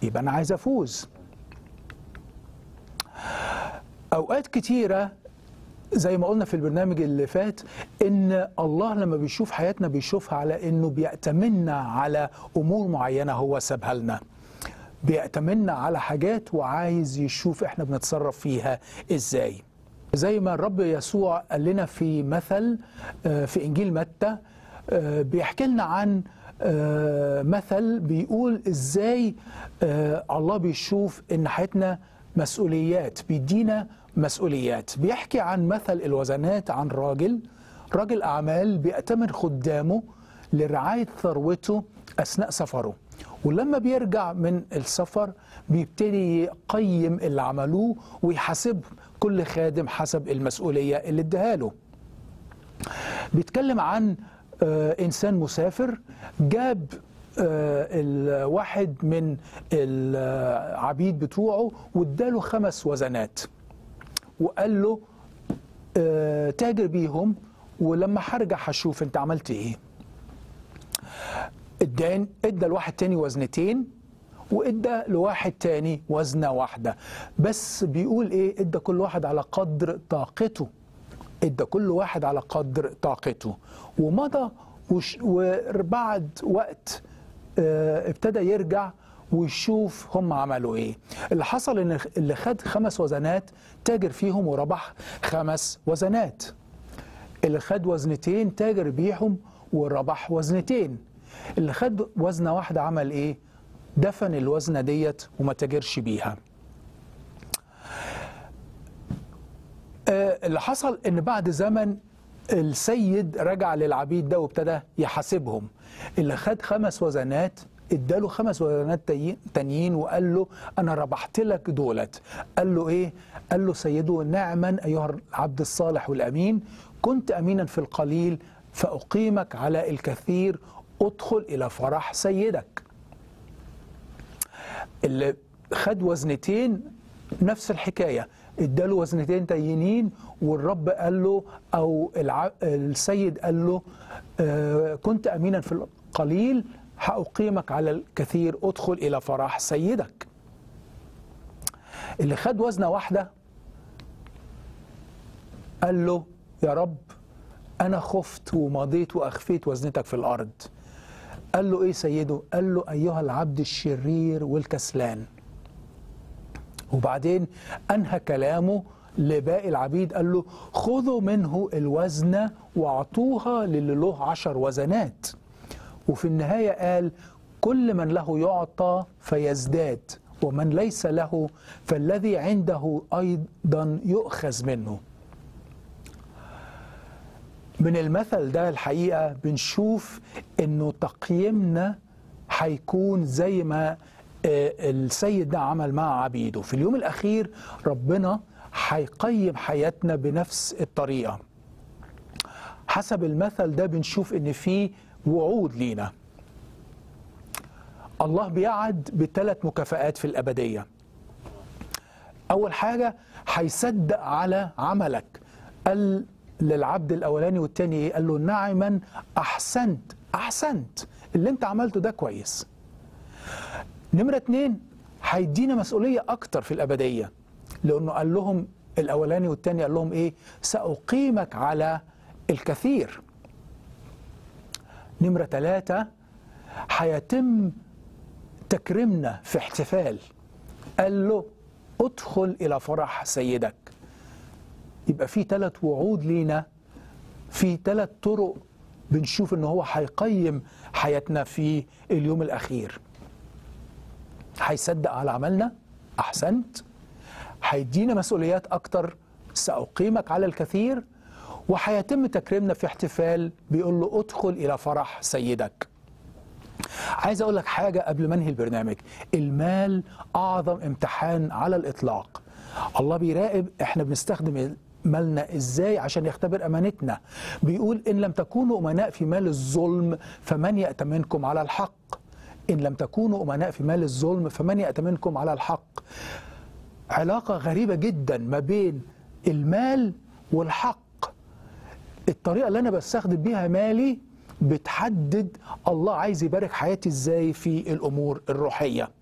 يبقى انا عايز افوز اوقات كتيره زي ما قلنا في البرنامج اللي فات ان الله لما بيشوف حياتنا بيشوفها على انه بيأتمنا على امور معينه هو سابها لنا بيأتمنا على حاجات وعايز يشوف احنا بنتصرف فيها ازاي زي ما الرب يسوع قال لنا في مثل آه، في انجيل متى آه، بيحكي لنا عن آه، مثل بيقول ازاي آه، الله بيشوف ان حياتنا مسؤوليات بيدينا مسؤوليات بيحكي عن مثل الوزنات عن راجل راجل اعمال بيأتمن خدامه لرعايه ثروته اثناء سفره ولما بيرجع من السفر بيبتدي يقيم اللي عملوه ويحاسب كل خادم حسب المسؤوليه اللي اداها له بيتكلم عن آه، انسان مسافر جاب آه، الواحد من العبيد بتوعه واداله خمس وزنات وقال له آه، تاجر بيهم ولما هرجع هشوف انت عملت ايه ادان ادى لواحد تاني وزنتين وادى لواحد تاني وزنه واحده بس بيقول ايه ادى كل واحد على قدر طاقته ادى كل واحد على قدر طاقته ومضى وش وبعد وقت آه، ابتدى يرجع ويشوف هم عملوا ايه اللي حصل ان اللي خد خمس وزنات تاجر فيهم وربح خمس وزنات اللي خد وزنتين تاجر بيهم وربح وزنتين اللي خد وزنه واحده عمل ايه دفن الوزنه ديت وما تاجرش بيها آه، اللي حصل ان بعد زمن السيد رجع للعبيد ده وابتدى يحاسبهم اللي خد خمس وزنات اداله خمس وزنات تي- تانيين وقال له انا ربحت لك دولت قال له ايه قال له سيده نعما ايها العبد الصالح والامين كنت امينا في القليل فاقيمك على الكثير ادخل الى فرح سيدك اللي خد وزنتين نفس الحكايه اداله وزنتين تانيين والرب قال له او الع... السيد قال له آه كنت امينا في القليل هاقيمك على الكثير ادخل الى فرح سيدك اللي خد وزنه واحده قال له يا رب انا خفت ومضيت واخفيت وزنتك في الارض قال له ايه سيده قال له ايها العبد الشرير والكسلان وبعدين انهى كلامه لباقي العبيد قال له خذوا منه الوزنة واعطوها للي له عشر وزنات وفي النهاية قال كل من له يعطى فيزداد ومن ليس له فالذي عنده أيضا يؤخذ منه من المثل ده الحقيقة بنشوف انه تقييمنا هيكون زي ما آه، السيد ده عمل مع عبيده في اليوم الأخير ربنا هيقيم حياتنا بنفس الطريقة حسب المثل ده بنشوف ان في وعود لينا الله بيعد بثلاث مكافآت في الأبدية أول حاجة هيصدق على عملك قال للعبد الأولاني والتاني إيه؟ قال له نعما أحسنت أحسنت اللي أنت عملته ده كويس نمرة اتنين هيدينا مسؤولية أكتر في الأبدية لأنه قال لهم الأولاني والتاني قال لهم إيه سأقيمك على الكثير نمرة ثلاثة هيتم تكريمنا في احتفال قال له ادخل إلى فرح سيدك يبقى في ثلاث وعود لينا في ثلاث طرق بنشوف ان هو هيقيم حياتنا في اليوم الاخير هيصدق على عملنا احسنت هيدينا مسؤوليات اكتر ساقيمك على الكثير وهيتم تكريمنا في احتفال بيقول له ادخل الى فرح سيدك عايز اقول لك حاجه قبل ما انهي البرنامج المال اعظم امتحان على الاطلاق الله بيراقب احنا بنستخدم مالنا ازاي عشان يختبر امانتنا بيقول ان لم تكونوا امناء في مال الظلم فمن يأتمنكم على الحق ان لم تكونوا امناء في مال الظلم فمن يأتمنكم على الحق علاقه غريبه جدا ما بين المال والحق الطريقه اللي انا بستخدم بيها مالي بتحدد الله عايز يبارك حياتي ازاي في الامور الروحيه